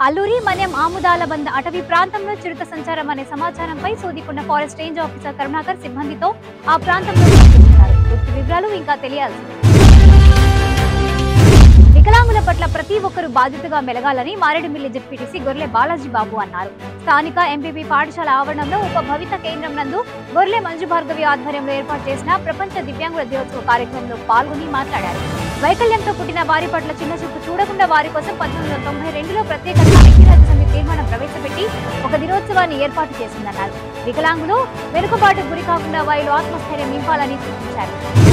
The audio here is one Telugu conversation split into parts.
అల్లూరి మన్యం ఆముదాల బంద అటవీ ప్రాంతంలో చిరుత సంచారం అనే సమాచారంపై Sudikonda forest range officer Karunakar సిబ్బందితో ఆ ప్రాంతంలో పర్యటిస్తున్నారు. పూర్తి వివరాలు ఇంకా తెలియాల్సి ఉంది. వికలాంగుల పట్ల ప్రతి ఒక్కరూ బాధ్యతగా మెలగాలని మారేడుమిల్లి జెడ్పీటీసీ గొర్రె బాలాజీ బాబు అన్నారు స్థానిక ఎంపీపీ పాఠశాల ఆవరణంలో ఉప భవిత కేంద్రం నందు గొర్రె మంజు భార్గవి ఆధ్వర్యంలో ఏర్పాటు చేసిన ప్రపంచ దివ్యాంగుల దినోత్సవ కార్యక్రమంలో పాల్గొని మాట్లాడారు వైకల్యంతో పుట్టిన వారి పట్ల చిన్న చూపు చూడకుండా వారి కోసం పంతొమ్మిది వందల తొంభై రెండులో ప్రత్యేకంగా ఐక్యరాజ్య సమితి తీర్మానం ప్రవేశపెట్టి ఒక దినోత్సవాన్ని ఏర్పాటు చేసిందన్నారు వికలాంగులు వెనుకబాటు గురి కాకుండా వారిలో ఆత్మస్థైర్యం నింపాలని సూచించారు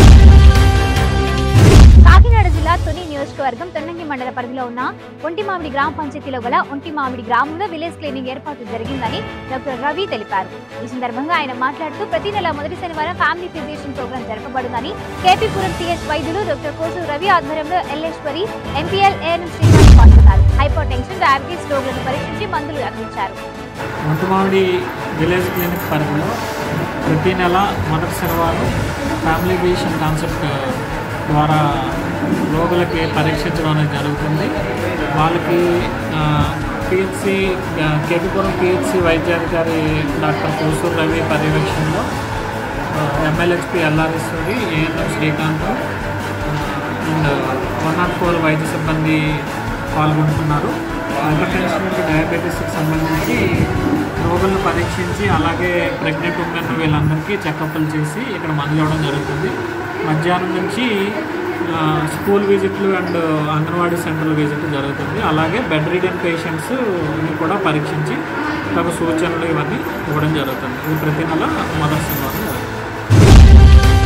కాకినాడ జిల్లా తొని నియోజకవర్గం తొన్నంగి మండల పరిధిలో ఉన్న ఒంటిమామిడి గ్రామ పంచాయతీలో గల ఒంటిమామిడి గ్రామంలో విలేజ్ క్లీనింగ్ ఏర్పాటు జరిగిందని డాక్టర్ రవి తెలిపారు ఈ సందర్భంగా ఆయన మాట్లాడుతూ ప్రతి నెల మొదటి శనివారం ఫ్యామిలీ ఫిజిషియన్ ప్రోగ్రాం జరపబడునని కేపీపురం సిహెచ్ వైద్యులు డాక్టర్ కోసు రవి ఆధ్వర్యంలో ఎల్లేశ్వరి ఎంపీఎల్ ఏఎన్ఎం శ్రీనివాస్ పాల్గొన్నారు హైపర్ టెన్షన్ డయాబెటీస్ రోగులను పరీక్షించి మందులు అందించారు మొట్టమొదటి విలేజ్ క్లినిక్ పరిధిలో ప్రతి నెల మొదటి శనివారం ఫ్యామిలీ విజన్ కాన్సెప్ట్ ద్వారా రోగులకి పరీక్షించడం అనేది జరుగుతుంది వాళ్ళకి పిహెచ్సి కేపీపురం పిహెచ్సి వైద్యాధికారి డాక్టర్ కోసూరు రవి పర్యవేక్షణలో ఎమ్మెల్యేహెచ్పి ఎల్ఆర్ఎస్వి ANM Srikanth and one nought four వైద్య సిబ్బంది పాల్గొంటున్నారు హైపర్ టెన్షన్ డయాబెటీస్కి సంబంధించి రోగులను పరీక్షించి అలాగే ప్రెగ్నెంట్ ఉమెన్ వీళ్ళందరికీ చెకప్లు చేసి ఇక్కడ మందులు ఇవ్వడం జరుగుతుంది మధ్యాహ్నం నుంచి ఆ, స్కూల్ విజిట్లు అండ్ అంగన్వాడీ సెంటర్ విజిట్ జరుగుతుంది అలాగే బెడ్ రిడన్ పేషెంట్స్ కూడా పరీక్షించి తమ సూచనలు ఇవన్నీ ఇవ్వడం జరుగుతుంది ఇది ప్రతి నెల మొదటి శనివారం జరుగుతుంది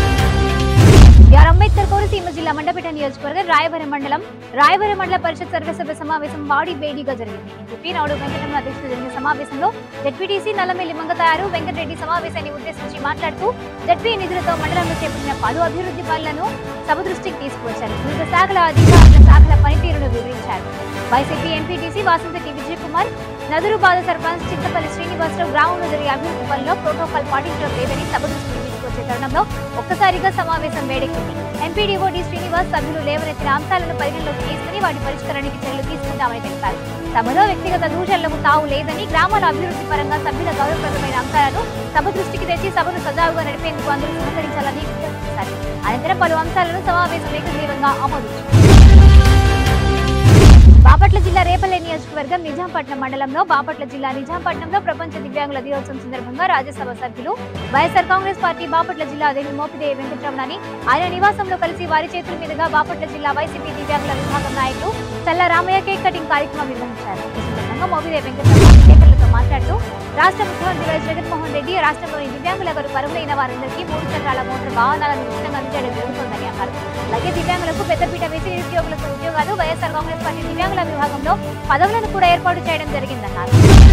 బిఆర్ అంబేద్కర్ కోనసీమ జిల్లా మండపేట నియోజకవర్గం రాయవరం మండలం రాయవరం మండల పరిషత్ సర్వసభ్య సమావేశం వాడి బేడిగా జరిగింది ఎంపీ నాయుడు వెంకటరమణ అధ్యక్షతన జరిగిన సమావేశంలో జడ్పీటీసీ నల్లమెల్లి మంగతాయారు వెంకటరెడ్డి సమావేశాన్ని ఉద్దేశించి మాట్లాడుతూ జడ్పీ నిధులతో మండలంలో చేపట్టిన పలు అభివృద్ధి పనులను సభ దృష్టికి తీసుకువచ్చారు వివిధ శాఖల అధికారుల శాఖల పనితీరును వివరించారు వైసీపీ ఎంపీటీసీ వాసంతటి విజయ్ కుమార్ నదురుబాద సర్పంచ్ చింతపల్లి శ్రీనివాసరావు గ్రామంలో జరిగే అభివృద్ధి పనుల్లో ప్రోటోకాల్ పాటించడం లేదని సభ దృష్టికి తీసుకొచ్చే తరుణంలో ఒక్కసారిగా సమావేశం వేడెక్కింది ఎంపీడీఓ డి శ్రీనివాస్ సభ్యులు లేవనెత్తిన అంశాలను పరిగణలోకి తీసుకుని వాటి పరిష్కారానికి చర్యలు తీసుకుంటామని తెలిపారు సభలో వ్యక్తిగత దూషణలకు తావు లేదని గ్రామాల అభివృద్ధి పరంగా సభ్యుల గౌరవప్రదమైన అంశాలను సభ దృష్టికి తెచ్చి సభను సజావుగా నడిపేందుకు అందరూ సహకరించాలని విజ్ఞప్తి చేశారు అనంతరం పలు అంశాలను సమావేశం ఏకగ్రీవంగా ఆమోదించారు బాపట్ల జిల్లా రేపల్లె నియోజకవర్గం నిజాంపట్నం మండలంలో బాపట్ల జిల్లా నిజాంపట్నంలో ప్రపంచ దివ్యాంగుల దినోత్సవం సందర్భంగా రాజ్యసభ సభ్యులు వైఎస్ఆర్ కాంగ్రెస్ పార్టీ బాపట్ల జిల్లా అధ్యక్షులు మోపిదేవి వెంకటరమణని ఆయన నివాసంలో కలిసి వారి చేతుల మీదుగా బాపట్ల జిల్లా వైసీపీ దివ్యాంగుల విభాగం నాయకులు చల్ల రామయ్య కేక్ కటింగ్ కార్యక్రమం నిర్వహించారు ఈ సందర్భంగా మోపిదేవి వెంకటరమణ విలేకరులతో మాట్లాడుతూ రాష్ట్ర ముఖ్యమంత్రి వైఎస్ జగన్మోహన్ రెడ్డి రాష్ట్రంలోని దివ్యాంగులకు పరువులైన వారందరికీ మూడు చక్రాల మోటార్ వాహనాలను ఉచితంగా అందించడం జరుగుతోందని అన్నారు అలాగే దివ్యాంగులకు పెద్దపీట వేసి నిరుద్యోగులకు ఉద్యోగాలు వైఎస్ఆర్ కాంగ్రెస్ పార్టీ దివ్యాంగుల విభాగంలో పదవులను కూడా ఏర్పాటు చేయడం జరిగిందన్నారు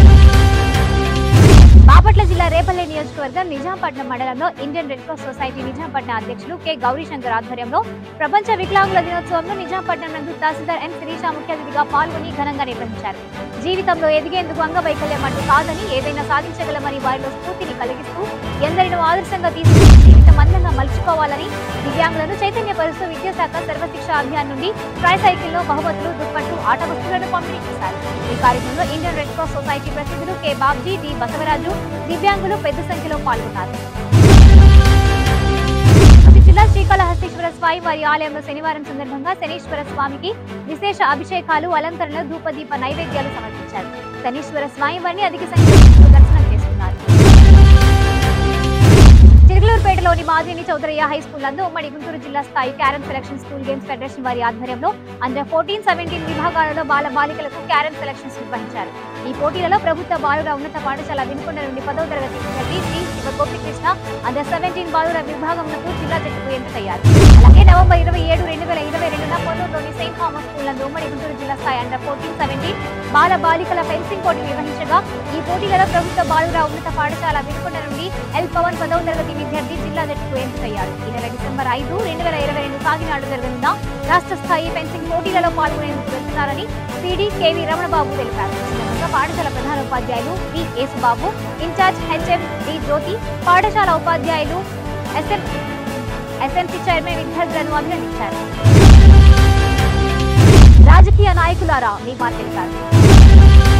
బాపట్ల జిల్లా రేపల్లె నియోజకవర్గం నిజాంపట్నం మండలంలో Indian red cross society Nizampatnam అధ్యక్షులు కె గౌరీశంకర్ ఆధ్వర్యంలో ప్రపంచ వికలాంగుల దినోత్సవంలో నిజాంపట్నం నందు తహసీల్దార్ ఎన్ శిరీష ముఖ్య అతిథిగా పాల్గొని ఘనంగా నిర్వహించారు జీవితంలో ఎదిగేందుకు అంగవైకల్యం అంటూ కాదని ఏదైనా సాధించగలమని వారిలో స్ఫూర్తిని కలిగిస్తూ ఎందరినో ఆదర్శంగా తీసుకుని జీవితం అందంగా మలుచుకోవాలని దివ్యాంగులను చైతన్యపరుస్తూ విద్యాశాఖ సర్వశిక్ష అభియాన్ నుండి ట్రై సైకిల్లో బహుమతులు దుప్పట్లు ఆట వస్తువులను పంపిణీ చేశారు ఈ కార్యక్రమంలో ఇండియన్ రెడ్ క్రాస్ సొసైటీ ప్రతినిధులు కె బాబ్జీ డి బసవరాజు దివ్యాంగులు పెద్ద సంఖ్యలో పాల్గొన్నారు అటు జిల్లా శ్రీకాళహస్తీశ్వర స్వామి వారి ఆలయంలో శనివారం సందర్భంగా శనీశ్వర స్వామికి విశేష అభిషేకాలు అలంకరణలు ధూపదీప నైవేద్యాలు సమర్పించారు శనీశ్వర స్వామి వారిని అధిక సంఖ్యలో భక్తులు దర్శనం చేసుకున్నారు చిరుకలూరుపేటలోని మాదిని చౌదరయ్య హై స్కూల్ నందు ఉమ్మడి గుంటూరు జిల్లా స్థాయి carrom selection school games federation వారి ఆధ్వర్యంలో అండర్ ఫోర్టీన్ సెవెంటీన్ విభాగాలలో బాల బాలికలకు క్యారమ్ సెలక్షన్స్ నిర్వహించారు ఈ పోటీలలో ప్రభుత్వ బాలుర ఉన్నత పాఠశాల వినుకొండ నుండి పదవ తరగతి విద్యార్థి శ్రీ శివ గోపికృష్ణ అండర్ సెవెంటీన్ బాలుర విభాగంలో జిల్లా జట్టుకు ఎంపికయ్యారు అలాగే నవంబర్ ఇరవై ఏడు రెండు వేల ఇరవై రెండున పొన్నూరులోని సెయింట్ థామస్ స్కూల్ నందు ఉమ్మడి గుంటూరు జిల్లా స్థాయి అండర్ ఫోర్టీన్ సెవెంటీన్ బాల బాలికల ఫెన్సింగ్ పోటీ నిర్వహించగా ఈ పోటీలలో ప్రభుత్వ బాలుర ఉన్నత పాఠశాల వినుకొండ నుండి ఎల్ పవన్ పదవ తరగతి విద్యార్థి జిల్లా జట్టుకు ఎంపికయ్యారు ఈ నెల డిసెంబర్ ఐదు రెండు వేల ఇరవై రెండు కాకినాడ జరగనున్న రాష్ట్ర స్థాయి ఫెన్సింగ్ పోటీలలో పాల్గొనేందుకు వెళ్తున్నారని పీడీ కేవీ రమణబాబు తెలిపారు ఈ సందర్భంగా పాఠశాల ప్రధాన ఉపాధ్యాయులు V Yesubabu incharge HM D Jyothi పాఠశాల ఉపాధ్యాయులు ఎస్ఎం ఎస్ఎంసీ చైర్మన్ విద్యార్థులను అభినందించారు రాజకీయ నాయకులారా మీ మాట తెలిపారు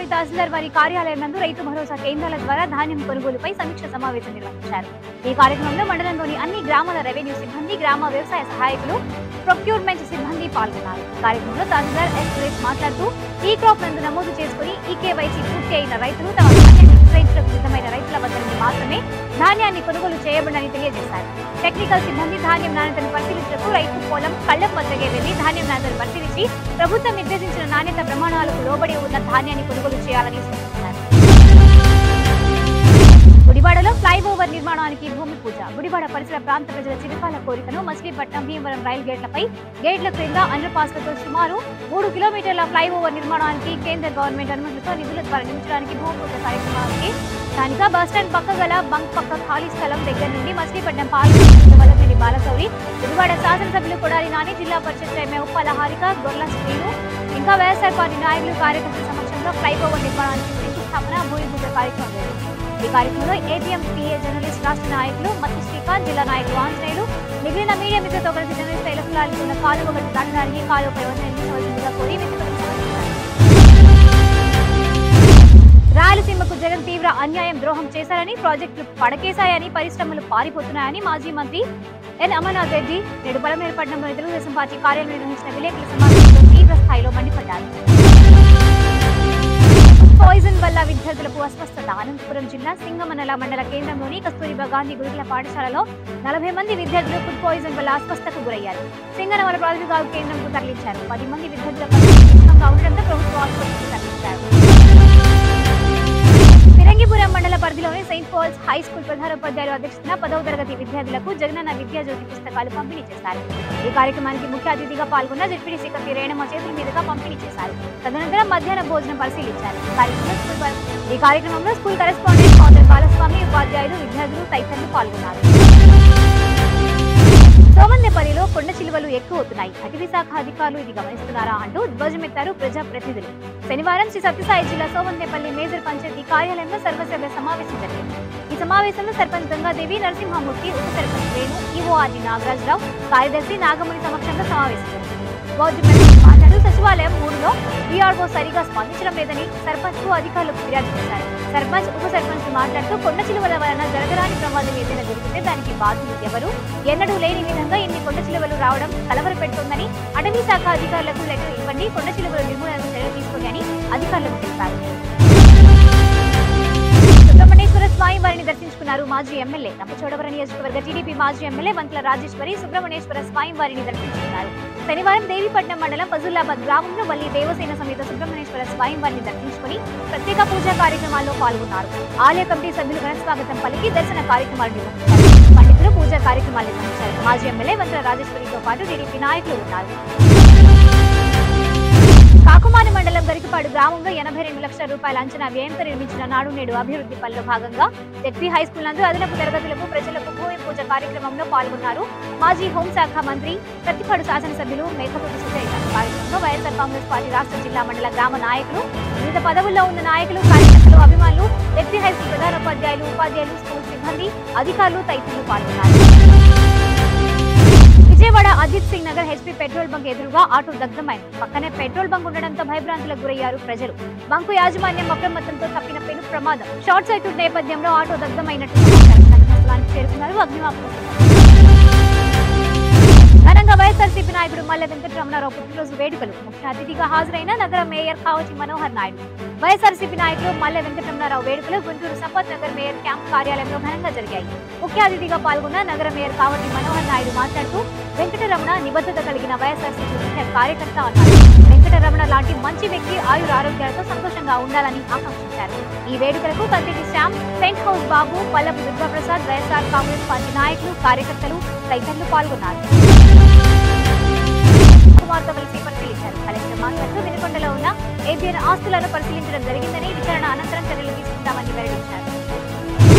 పట్టణంలోని తహసీల్దార్ వారి కార్యాలయం నందు రైతు భరోసా కేంద్రాల ద్వారా ధాన్యం కొనుగోలుపై సమీక్ష సమావేశం నిర్వహించారు ఈ కార్యక్రమంలో మండలంలోని అన్ని గ్రామాల రెవెన్యూ సిబ్బంది గ్రామ వ్యవసాయ సహాయకులు ప్రొక్యూర్మెంట్ సిబ్బంది పాల్గొన్నారు ఈ కార్యక్రమంలో తహసీల్దార్ ఎస్ సురేష్ మాట్లాడుతూ ఈ క్రాప్ నందు నమోదు చేసుకుని ఈ కేవైసీ పూర్తి అయిన రైతులు తమ ధాన్యాన్ని విక్రయించడానికి సిద్ధమైన రైతుల వద్ద నుండి మాత్రమే ధాన్యాన్ని కొనుగోలు చేయబడని తెలియజేశారు టెక్నికల్ సిబ్బంది ధాన్యం నాణ్యతను పరిశీలించకు రైతు పొలం కళ్ళం వద్దకే వెళ్లి ధాన్యం నాణ్యతను పరిశీలించి ప్రభుత్వం నిర్దేశించిన నాణ్యత ప్రమాణాలకు లోబడి ఉన్న ధాన్యాన్ని కొనుగోలు చేయాలని సూచించారు గుడివాడలో ఫ్లైఓవర్ నిర్మాణానికి భూమి పూజ గుడివాడ పరిసర ప్రాంత ప్రజల చిరకాల కోరికను మచిలీపట్నం భీమవరం రైలు గేట్లపై గేట్ల క్రింద అండర్ పాస్లతో సుమారు మూడు కిలోమీటర్ల ఫ్లైఓవర్ నిర్మాణానికి కేంద్ర గవర్నమెంట్ అనుమతులతో నిధుల ద్వారా నిర్మించడానికి భూమి పూజ కార్యక్రమానికి స్థానిక బస్టాండ్ పక్క గల బంక్ పక్క ఖాళీ స్థలం దగ్గర నుండి మచిలీపట్నం పాలక వల్లభనేని బాలశౌరి గుడివాడ శాసనసభ్యులు కొడాలి నాని జిల్లా పరిషత్ చైర్మన్ ఉప్పాల హారిక గొర్ల శ్రీను ఇంకా వైఎస్ఆర్ పార్టీ నాయకులు కార్యకర్తల సమక్షంలో ఫ్లైఓవర్ నిర్మాణానికి శంకుస్థాపన భూమి పూజ కార్యక్రమం జరిగింది ఈ కార్యక్రమంలో ఏపీఎం పిఏ జర్నలిస్ట్ రాష్ట్ర నాయకులు మత్తి శ్రీకాంత్ జిల్లా నాయకులు ఆంజనేయులు మిగిలిన మీడియా మిత్రులతో కలిసి జర్నలిస్ట్ ఎలక్ట్రాలు ఉన్న కాలువ గట్టు దాటడానికి కాలువపై నిర్మించవలసిందిగా కోరి విధులను సమర్పించారు రాయలసీమకు జగన్ తీవ్ర అన్యాయం ద్రోహం చేశారని ప్రాజెక్టులు పడకేశాయని పరిశ్రమలు పారిపోతున్నాయని మాజీ మంత్రి ఎన్ అమర్నాథ్ రెడ్డి నేడు బలమేరపట్నంలోని తెలుగుదేశం పార్టీ కార్యాలయం నిర్వహించిన విలేకరుల సమావేశంలో తీవ్ర స్థాయిలో మండిపడ్డారు పాయిజన్ వల్ల విద్యార్థులకు అస్వస్థత అనంతపురం జిల్లా సింగమనల మండల కేంద్రంలోని కస్తూరిబా గాంధీ గురుకుల పాఠశాలలో నలభై మంది విద్యార్థులు ఫుడ్ పాయిజన్ వల్ల అస్వస్థతకు గురయ్యారు సింగనమల ప్రాథమిక ఆరోగ్య కేంద్రంకు తరలించారు పది మంది విద్యార్థుల పరిస్థితి తీవ్రంగా ఉండడంతో ప్రభుత్వ ఆసుపత్రికి తరలించారు ఫిరంగిపురం మండల పరిధిలోని సెయింట్ పాల్స్ హై స్కూల్ ప్రధానోపాధ్యాయులు అధ్యక్షతన పదవ తరగతి విద్యార్థులకు జగనన్న విద్యాజ్యోతి పుస్తకాలు పంపిణీ చేశారు ఈ కార్యక్రమానికి ముఖ్య అతిథిగా పాల్గొన్న జడ్పీడీ సెక్రటరీ రేణమ చేతుల మీదుగా పంపిణీ చేశారు తదనంతరం మధ్యాహ్న భోజనం పరిశీలించారు ఈ కార్యక్రమంలో స్కూల్ పర్- ఈ కార్యక్రమంలో స్కూల్ కరెస్పాండెంట్ ఫాదర్ బాలస్వామి ఉపాధ్యాయులు విద్యార్థులు తదితరులు పాల్గొన్నారు సోమందేపల్లిలో కొండ చిలువలు ఎక్కువ అవుతున్నాయి అటవీ శాఖ అధికారులు ఇది గమనిస్తున్నారా అంటూ ధ్వజమెత్తారు ప్రజా ప్రతినిధులు శనివారం శ్రీ సత్యసాయి జిల్లా సోమందేపల్లి మేజర్ పంచాయతీ కార్యాలయంలో సర్వసభ్య సమావేశం జరిగింది ఈ సమావేశంలో సర్పంచ్ గంగాదేవి నరసింహమూర్తి ఉప సర్పంచ్ వేణు ఈఓఆర్డి నాగరాజరావు కార్యదర్శి నాగమణి సమక్షంలో సమావేశం జరిగింది బౌద్ధ ప్రతినిధి మాట్లాడుతూ సచివాలయం మూడులో వీఆర్ఓ సరిగా స్పందించడం లేదని సర్పంచ్ కు అధికారులకు ఫిర్యాదు చేశారు సర్పంచ్ ఉప సర్పంచ్ మాట్లాడుతూ కొండ చిలువల వలన జరగరాని ప్రమాదం ఏదైనా జరిగితే దానికి బాధ్యులు ఎవరు ఎన్నడూ లేని విధంగా ఇన్ని కొండ చిలువలు రావడం కలవరపెడుతోందని అటవీ శాఖ అధికారులకు లెటర్ ఇవ్వండి కొండ చిలువల నిర్మూలనకు చర్యలు తీసుకొని అని అధికారులకు తెలిపారు సుబ్రహ్మణ్యేశ్వర స్వామి వారిని దర్శించుకున్నారు మాజీ ఎమ్మెల్యే రంపచోడవరం నియోజకవర్గ టీడీపీ మాజీ ఎమ్మెల్యే వంతుల రాజేశ్వరి సుబ్రహ్మణ్యేశ్వర స్వామి వారిని దర్శించుకున్నారు శనివారం దేవీపట్నం మండలం ఫజుల్లాబాద్ గ్రామంలో వల్లి దేవసేన సమేత సుబ్రహ్మణ్యేశ్వర స్వామి వారిని దర్శించుకుని ప్రత్యేక పూజా కార్యక్రమాల్లో పాల్గొన్నారు ఆలయ కమిటీ సభ్యులు ఘన స్వాగతం పలికి దర్శన కార్యక్రమాలు నిర్వహించారు పండితులు పూజా కార్యక్రమాలు నిర్వహించారు మాజీ ఎమ్మెల్యే వంతుల రాజేశ్వరితో పాటు టీడీపీ నాయకులు ఉన్నారు కాకుమాని మండలం గరికపాడు గ్రామంలో ఎనభై రెండు లక్షల రూపాయల అంచనా వ్యయంతో నిర్మించిన నాడు నేడు అభివృద్ధి పనిలో భాగంగా జెడ్పీ హై స్కూల్ నందు అదనపు తరగతులకు ప్రజలకు భూమి పూజ కార్యక్రమంలో పాల్గొన్నారు మాజీ హోంశాఖ మంత్రి ప్రతిపాడు శాసనసభ్యులు మేకతోటి సుచరిత కార్యక్రమంలో వైఎస్ఆర్ కాంగ్రెస్ పార్టీ రాష్ట్ర జిల్లా మండల గ్రామ నాయకులు వివిధ పదవుల్లో ఉన్న నాయకులు కార్యకర్తలు అభిమానులు జెడ్పీ హై స్కూల్ ప్రధానోపాధ్యాయులు ఉపాధ్యాయులు స్కూల్ సిబ్బంది అధికారులు తదితరులు పాల్గొన్నారు Vijayawada Ajit Singh Nagar HP petrol bunk ఎదురుగా ఆటో దగ్ధమైంది పక్కనే పెట్రోల్ బంక్ ఉండడంతో భయభ్రాంతులకు గురయ్యారు ప్రజలు బంకు యాజమాన్యం అప్రమత్తంతో తప్పిన పెను ప్రమాదం షార్ట్ సర్క్యూట్ నేపథ్యంలో ఆటో దగ్ధమైనట్టు సమాచారం ఘటనా స్థలానికి చేరుకున్నారు అగ్నిమాపక ఘనంగా వైఎస్ఆర్సీపీ నాయకుడు మల్లె వెంకటరమణారావు పుట్టినరోజు వేడుకలు ముఖ్య అతిథిగా హాజరైన నగర మేయర్ కావటి మనోహర్ నాయుడు వైఎస్ఆర్సీపీ నాయకులు మల్లె వెంకటరమణారావు వేడుకలు గుంటూరు సంపత్ నగర్ మేయర్ క్యాంప్ కార్యాలయంలో ఘనంగా జరిగాయి ముఖ్య అతిథిగా పాల్గొన్న నగర మేయర్ కావటి మనోహర్ నాయుడు మాట్లాడుతూ వెంకటరమణ నిబద్ధత కలిగిన వైఎస్ఆర్సీపీ ముఖ్య కార్యకర్త అన్నారు వెంకటరమణ లాంటి మంచి వ్యక్తి ఆయుర ఆరోగ్యాలతో సంతోషంగా ఉండాలని ఆకాంక్షించారు ఈ వేడుకలకు కంటిటి శ్యామ్ సెంట్ హౌస్ బాబు పల్లపు దుర్గాప్రసాద్ వైఎస్ఆర్ కాంగ్రెస్ పార్టీ నాయకులు కార్యకర్తలు తదితరులు పాల్గొన్నారు